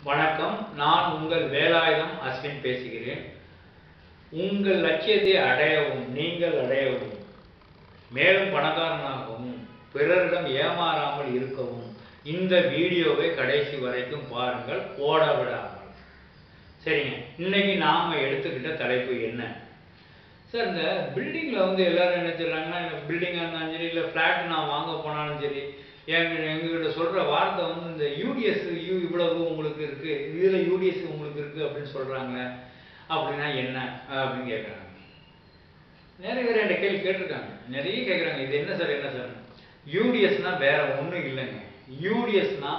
வணக்கம் நான் உங்கள் வேலாயுதம் அஸ்வின் பேசுகிறேன் உங்கள் லட்சியத்தை அடையவும் நீங்கள் அடையவும் மேலும் பணக்காரனாகவும் பிறரிடம் ஏமாறாமல் இருக்கவும் இந்த வீடியோவை கடைசி வரைக்கும் பாருங்கள் ஓட விடாமல் சரிங்க இன்னைக்கு நாம எடுத்துக்கிட்ட தலைப்பு என்ன சார் இந்த பில்டிங்கில் வந்து எல்லாரும் என்ன சொல்கிறாங்கன்னா பில்டிங்காக இருந்தாலும் சரி இல்லை ஃப்ளாட் நான் வாங்க போனாலும் சரி எங்க எங்ககிட்ட சொல்கிற வார்த்தை வந்து இந்த யூடிஎஸ் யூ இவ்வளவு உங்களுக்கு இருக்குது இதில் யூடிஎஸ் உங்களுக்கு இருக்குது அப்படின்னு சொல்கிறாங்க அப்படின்னா என்ன அப்படின்னு கேட்குறாங்க நிறைய பேர் என்கிட்ட கேள்வி கேட்டிருக்காங்க நிறைய கேட்குறாங்க இது என்ன சார் என்ன சார் யூடிஎஸ்னா வேற ஒன்றும் இல்லைங்க யூடிஎஸ்னா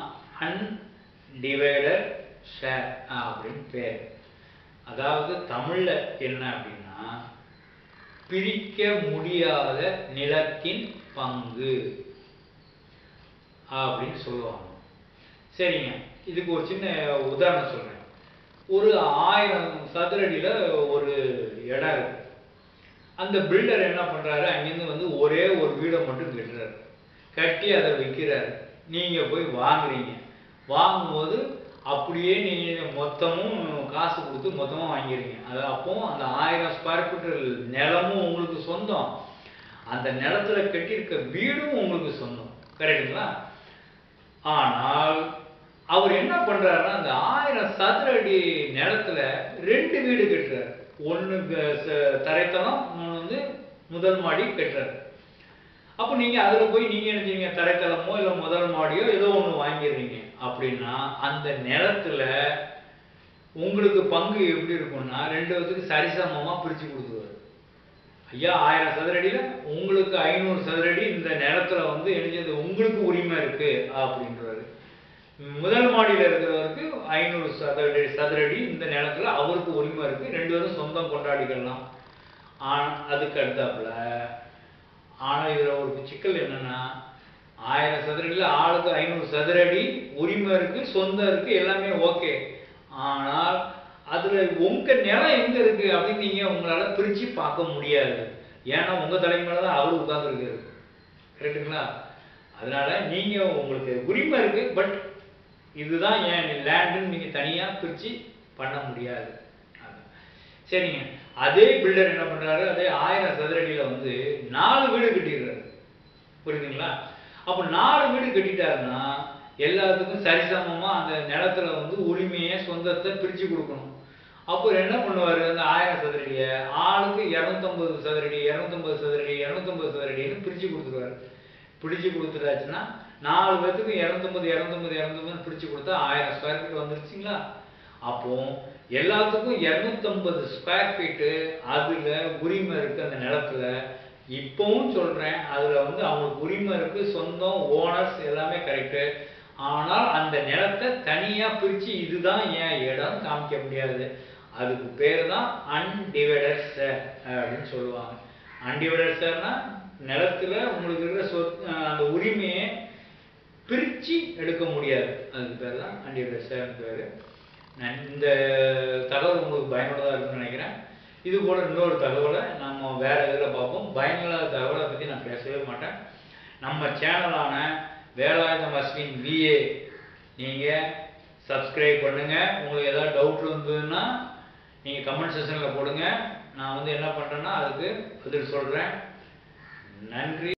அன்டிவைடட் ஷேர் அப்படின்னு பேர் அதாவது தமிழ்ல என்ன அப்படின்னா பிரிக்க முடியாத நிலத்தின் பங்கு அப்படின்னு சொல்லுவாங்க சரிங்க இதுக்கு ஒரு சின்ன உதாரணம் சொல்றேன் ஒரு ஆயிரம் சதுரடியில ஒரு இடம் இருக்கு அந்த பில்டர் என்ன பண்றாரு அங்கிருந்து வந்து ஒரே ஒரு வீடை மட்டும் கட்டுறாரு கட்டி அதை விற்கிறாரு நீங்க போய் வாங்குறீங்க வாங்கும்போது அப்படியே நீங்க மொத்தமும் காசு கொடுத்து மொத்தமா வாங்கிறீங்க அது அப்போ அந்த ஆயிரம் ஸ்கொயர் ஃபீட் நிலமும் உங்களுக்கு சொந்தம் அந்த நிலத்துல கட்டியிருக்க வீடும் உங்களுக்கு சொந்தம் கரெக்டுங்களா ஆனால் அவர் என்ன பண்றாருன்னா அந்த ஆயிரம் சதுர அடி நிலத்துல ரெண்டு வீடு கட்டுறாரு ஒண்ணு க- ச- தரைத்தளம் இன்னொன்னு வந்து முதல் மாடி கட்டுறாரு அப்போ நீங்க அதுல போய் நீங்க என்ன செய்வீங்க தரைத்தளமோ இல்ல முதல் மாடியோ ஏதோ ஒண்ணு வாங்கிடுறீங்க அப்படின்னா அந்த நிலத்துல உங்களுக்கு பங்கு எப்படி இருக்கும்னா ரெண்டு பேத்துக்கு சரிசமமா பிரிச்சு கொடுத்துருவாரு ஐயா ஆயிரம் சதுரடியில உங்களுக்கு ஐநூறு சதுரடி இந்த நிலத்துல வந்து எழுதியது உங்களுக்கு உரிமை இருக்கு அப்படின்றாரு முதல் மாடியில இருக்கிறவருக்கு ஐநூறு சதுரடி சதுரடி இந்த நிலத்துல அவருக்கு உரிமை இருக்கு ரெண்டு பேரும் சொந்தம் கொண்டாடிக்கலாம் ஆனா அதுக்கு அடுத்தாப்புல ஆனா இதுல ஒரு சிக்கல் என்னன்னா ஆயிரம் சதுரடியில ஆளுக்கு ஐநூறு சதுரடி உரிமை இருக்கு சொந்தம் இருக்கு எல்லாமே ஓகே ஆனால் அதுல உங்க நிலம் எங்க இருக்கு அப்படின்னு நீங்க உங்களால பிரிச்சு பார்க்க முடியாது ஏன்னா உங்க தலைமையில தான் அவரு உட்கார்ந்துருக்காரு கரெக்டுங்களா அதனால நீங்க உங்களுக்கு உரிமை இருக்கு பட் இதுதான் என் லேண்டுன்னு நீங்க தனியா பிரிச்சு பண்ண முடியாது அதான். சரிங்க அதே பில்டர் என்ன பண்றாரு அதே ஆயிரம் சதுரடியில வந்து நாலு வீடு கட்டிடுறாரு புரியுதுங்களா அப்ப நாலு வீடு கட்டிட்டாருன்னா எல்லாத்துக்கும் சரிசமமா அந்த நிலத்துல வந்து உரிமையை சொந்தத்தை பிரிச்சு கொடுக்கணும் அப்போ என்ன பண்ணுவாரு அந்த ஆயிரம் சதுரடிய ஆளுக்கு இரநூத்தம்பது சதுரடி இரநூத்தம்பது சதுரடி இரநூத்தம்பது சதுரடின்னு பிரிச்சு கொடுத்துருவாரு பிடிச்சு கொடுத்துட்டாச்சுன்னா நாலு பேத்துக்கு இரநூத்தம்பது இரநூத்தம்பது இரநூத்தம்பது பிரிச்சு கொடுத்தா ஆயிரம் ஸ்கொயர் ஃபீட் வந்துருச்சுங்களா அப்போ எல்லாத்துக்கும் இரநூத்தம்பது ஸ்கொயர் ஃபீட்டு அதுல உரிமை இருக்கு அந்த நிலத்துல இப்பவும் சொல்றேன் அதுல வந்து அவங்களுக்கு உரிமை இருக்கு சொந்தம் ஓனர்ஸ் எல்லாமே கரெக்டு ஆனால் அந்த நிலத்தை தனியா பிரிச்சு இதுதான் என் இடம் காமிக்க முடியாது அதுக்கு பேர் தான் அன்டிவைடட் ஷேர் அப்படின்னு சொல்லுவாங்க அன்டிவைடட் ஷேர்னா நிலத்துல உங்களுக்கு இருக்கிற சொத் அந்த உரிமையை பிரிச்சு எடுக்க முடியாது அதுக்கு பேர் தான் அன்டிவைடட் ஷேர்னு பேர் நான் இந்த தகவல் உங்களுக்கு பயனுள்ளதாக இருக்குன்னு நினைக்கிறேன் இது போல இன்னொரு தகவலை நம்ம வேற இதில் பார்ப்போம் பயனுள்ள தகவலை பற்றி நான் பேசவே மாட்டேன் நம்ம சேனலான வேலாயுதம் அஸ்வின் விஏ நீங்கள் சப்ஸ்கிரைப் பண்ணுங்க உங்களுக்கு ஏதாவது டவுட் இருந்ததுன்னா நீங்கள் கமெண்ட் செக்ஷனில் போடுங்க நான் வந்து என்ன பண்ணுறேன்னா அதுக்கு பதில் சொல்கிறேன் நன்றி